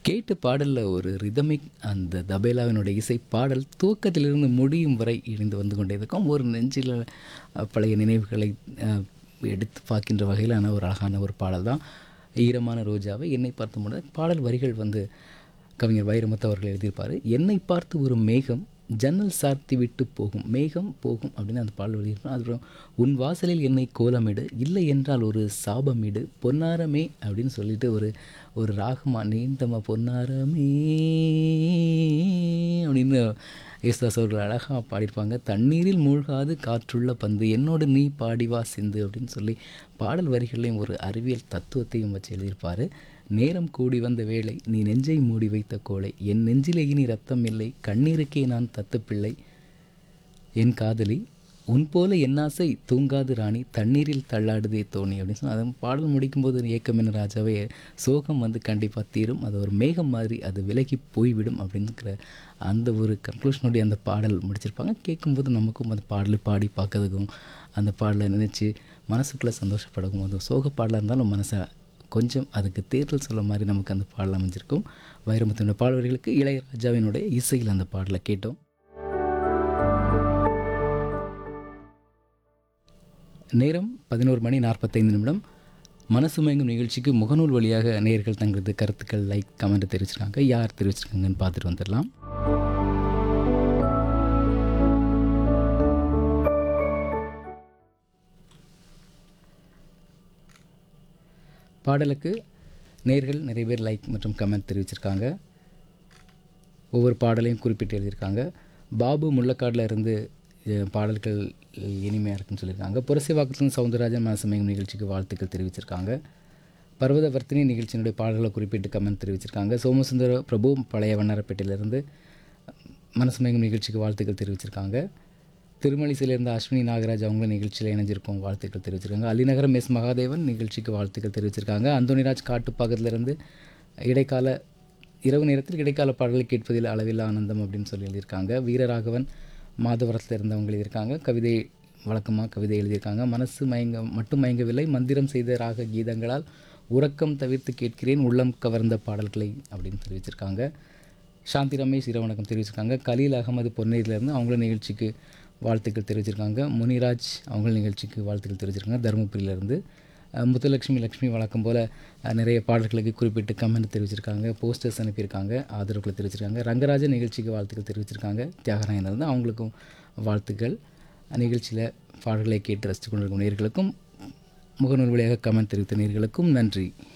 கேட்ட பாடலில் ஒரு ரிதமிக் அந்த தபேலாவினுடைய இசை பாடல் துவக்கத்திலிருந்து முடியும் வரை இணைந்து வந்து கொண்டே இருக்கும் ஒரு நெஞ்சில் அஹ், பழைய நினைவுகளை அஹ், எடுத்து பார்க்கின்ற வகையிலான ஒரு அழகான ஒரு பாடல் தான் ஈரமான ரோஜாவை என்னை பார்த்து முட பாடல் வரிகள் வந்து கவிஞர் வைரமுத்து அவர்கள் எழுதியிருப்பார் என்னை பார்த்து ஒரு மேகம் ஜன்னல் சார்த்தி விட்டு போகும் மேகம் போகும் அப்படின்னு அந்த பாடல் எழுதியிருப்பார் அதுக்கப்புறம் உன் வாசலில் என்னை கோலமிடு இல்லை என்றால் ஒரு சாபமிடு பொன்னாரமே அப்படின்னு சொல்லிட்டு ஒரு ஒரு ராகமா நீண்டமா பொன்னாரமே அப்படின்னு யேசுதாஸ் அவர்கள் அழகாக பாடியிருப்பாங்க தண்ணீரில் மூழ்காது காற்றுள்ள பந்து என்னோடு நீ பாடிவா சிந்து அப்படின்னு சொல்லி பாடல் வரிகளையும் ஒரு அறிவியல் தத்துவத்தையும் வச்சு எழுதியிருப்பார் நேரம் கூடி வந்த வேளை நீ நெஞ்சை மூடி வைத்த கோளை என் நெஞ்சிலே இனி ரத்தம் இல்லை கண்ணீருக்கே நான் தத்து பிள்ளை என் காதலி உன் போல என் ஆசை தூங்காது ராணி தண்ணீரில் தள்ளாடுதே தோணி அப்படின்னு சொன்னால் அது பாடல் முடிக்கும்போது ஒரு ஏக்கம் என்ன ராஜாவே சோகம் வந்து கண்டிப்பாக தீரும் அது ஒரு மேகம் மாதிரி அது விலகி போய்விடும் அப்படிங்கிற அந்த ஒரு கன்க்ளூஷனுடைய அந்த பாடல் முடிச்சிருப்பாங்க கேட்கும்போது நமக்கும் அந்த பாடலை பாடி பார்க்கறதுக்கும் அந்த பாடலை நினச்சி மனசுக்குள்ளே சந்தோஷப்படவும் அது சோக பாடலாக இருந்தாலும் மனசை கொஞ்சம் அதுக்கு தேர்தல் சொல்ல மாதிரி நமக்கு அந்த பாடல் அமைஞ்சிருக்கும் வைரமுத்தினுடைய பாடல்களுக்கு இளையராஜாவினுடைய இசையில் அந்த பாடலை கேட்டோம் நேரம் பதினோரு மணி நாற்பத்தைந்து நிமிடம் மனசு மயங்கும் நிகழ்ச்சிக்கு முகநூல் வழியாக நேயர்கள் தங்களது கருத்துக்கள் லைக் கமெண்ட் தெரிவிச்சிருக்காங்க யார் தெரிவிச்சிருக்காங்கன்னு பார்த்துட்டு வந்துடலாம் பாடலுக்கு நேர்கள் நிறைய பேர் லைக் மற்றும் கமெண்ட் தெரிவிச்சிருக்காங்க ஒவ்வொரு பாடலையும் குறிப்பிட்டு எழுதியிருக்காங்க பாபு முள்ளக்காடில் இருந்து அஹ், பாடல்கள் இனிமையாக இருக்குன்னு சொல்லியிருக்காங்க புரசைவாக்கத்தின் சவுந்தரராஜன் மனசமயம் நிகழ்ச்சிக்கு வாழ்த்துக்கள் தெரிவிச்சிருக்காங்க பர்வதவர்த்தினி நிகழ்ச்சியினுடைய பாடல்களை குறிப்பிட்டு கமெண்ட் தெரிவிச்சிருக்காங்க சோமசுந்தர பிரபு பழைய வண்ணாரப்பேட்டையிலிருந்து மனசமயம் நிகழ்ச்சிக்கு வாழ்த்துக்கள் தெரிவிச்சிருக்காங்க திருமலிசையிலிருந்து அஸ்வினி நாகராஜ் அவங்களும் நிகழ்ச்சியில் இணைஞ்சிருக்கோம் வாழ்த்துக்கள் தெரிவிச்சிருக்காங்க அலிநகரம் எஸ் மகாதேவன் நிகழ்ச்சிக்கு வாழ்த்துக்கள் தெரிவிச்சிருக்காங்க அந்தோனிராஜ் காட்டுப்பாக்கத்திலிருந்து இடைக்கால இரவு நேரத்தில் இடைக்கால பாடல்களை கேட்பதில் அளவில்லா ஆனந்தம் அப்படின்னு சொல்லி எழுதியிருக்காங்க வீரராகவன் மாதவரத்தில் இருந்தவங்க எழுதியிருக்காங்க கவிதை வழக்கமாக கவிதை எழுதியிருக்காங்க மனசு மயங்க மட்டும் மயங்கவில்லை மந்திரம் செய்த ராக கீதங்களால் உறக்கம் தவிர்த்து கேட்கிறேன் உள்ளம் கவர்ந்த பாடல்களை அப்படின்னு தெரிவிச்சிருக்காங்க சாந்தி ரமேஷ் இரவணக்கம் தெரிவிச்சிருக்காங்க கலீல் அகமது பொன்னேரியிலேருந்து அவங்களும் நிகழ்ச்சிக்கு வாழ்த்துக்கள் தெரிவிச்சிருக்காங்க முனிராஜ் அவங்களும் நிகழ்ச்சிக்கு வாழ்த்துக்கள் தெரிவிச்சிருக்காங்க தருமபுரியிலேருந்து அஹ், முத்துலட்சுமி லக்ஷ்மி வழக்கம் போல் அஹ், நிறைய பாடல்களுக்கு குறிப்பிட்டு கமெண்ட் தெரிவிச்சிருக்காங்க போஸ்டர்ஸ் அனுப்பியிருக்காங்க ஆதரவுகளை தெரிவிச்சிருக்காங்க ரங்கராஜன் நிகழ்ச்சிக்கு வாழ்த்துக்கள் தெரிவிச்சிருக்காங்க தியாகராயன் இருந்து அவங்களுக்கும் வாழ்த்துக்கள் நிகழ்ச்சியில் பாடல்களை கேட்டு ரசித்து கொண்டிருக்கும் நேர்களுக்கும் முகநூல் வழியாக கமெண்ட் தெரிவித்த நேர்களுக்கும் நன்றி